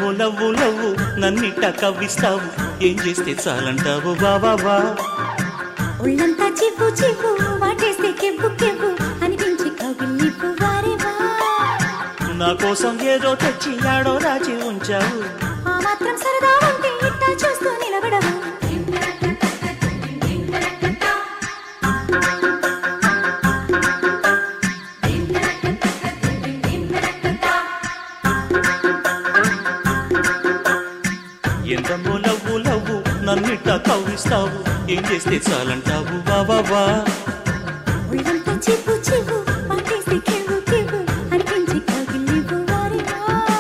ఎంతమ్మో love love నన్నిట్ట కవ్విస్తావు ఏం చేస్తే చాలంటావు బాబా ఒళ్ళంతా చివ్వు చివ్వు వాటేస్తే కెవ్వు కెవ్వు అనిపించి కవిల్లిపు వారేవా నా కోసం ఏదో తెచ్చి ఆడో రాచి ఉంచావు ఆ మాత్రం సరదా ఉంటే ఇట్టా చూస్తూ నిలబడవు ఎంతమ్మో లవ్వు లవ్వు నన్నిట్ట కవ్విస్తావు ఏం చేస్తే చాలంటావు బాబా ఒళ్ళంతా చివ్వు చివ్వు వాటేస్తే కెవ్వు కెవ్వు అనిపించి కవిల్లిపు వారేవా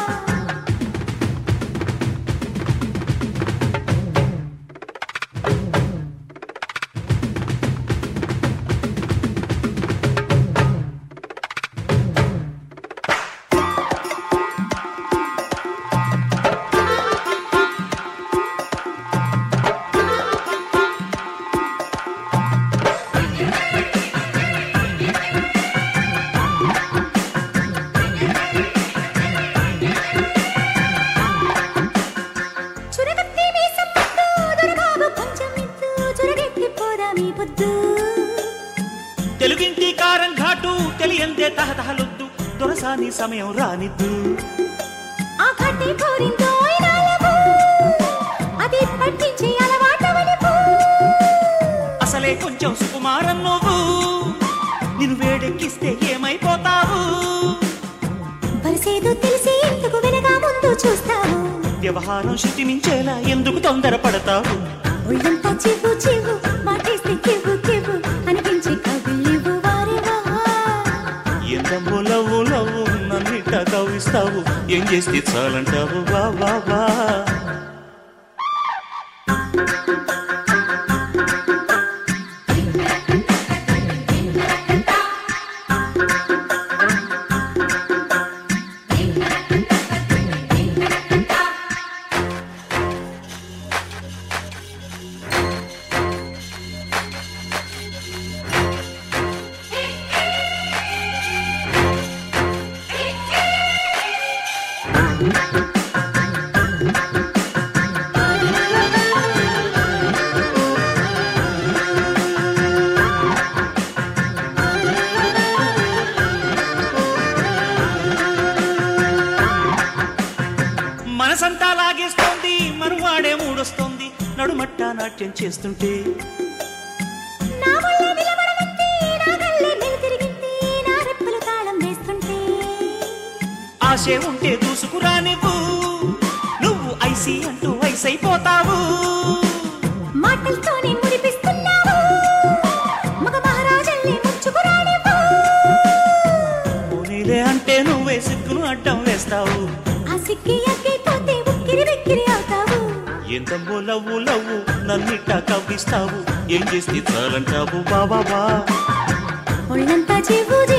చురగత్తి మీసం ముద్దు దొరబాబు కొంచెం మిద్దు చురగెత్తి పోదా మీ పొద్దు తెలుగింటి కారం ఘాటు తెలియందే తహతహలొద్దు దొరసాని సమయం రానిద్దు ఆ కట్టి కోరిందో ఇనాలపు అది పట్టించి అలవాటవనిపు అసలే కొంచెం సుకుమారం నువ్వు నిన్ను వేడెక్కిస్తే ఏమైపోతావు వరసేదో తెలిసి ఎందుకు వెనగా ముందు చూస్తావు వ్యవహారం శృతి మించేలా ఎందుకు తొందరపడతావు ఒళ్ళంతా చివ్వు చివ్వు మాటేస్తే కివ్వు కివ్వు అనిపించి కవిలివు వారేవా ఎంతమ్మో లవ్వు లవ్వు నన్నిట్ట కవ్విస్తావు ఏం చేస్తే చాలంటావు బాబా మనసంతా లాగేస్తోంది మనువాడే మూడొస్తోంది నడుమట్ట నాట్యం చేస్తుంటే నా వల్లే నిలబడనంది నా కళ్ళే వెలుతిరిగింది నా రెప్పలు తాళం వేస్తుంటే ఆశే ఉంటే దూసుకురా నువ్వు నువ్వు ఐసి అంటూ వయసైపోతావు మాటలతోనే ముడిపిస్తున్నావు మగ మహారాజల్ని ముంచుకురానివ్వు పోనీలే అంటే నువ్వే సిగ్గును అడ్డం వేస్తావు ఆ సిక్కి అక్కైపోతే ఉక్కిరి వెక్కిరి అవుతావు ఎంతమ్మో లవ్వు లవ్వు నన్నిట్ట కవ్విస్తావు ఏం చేస్తే చాలంటావు బాబా ఒళ్ళంతా చెవు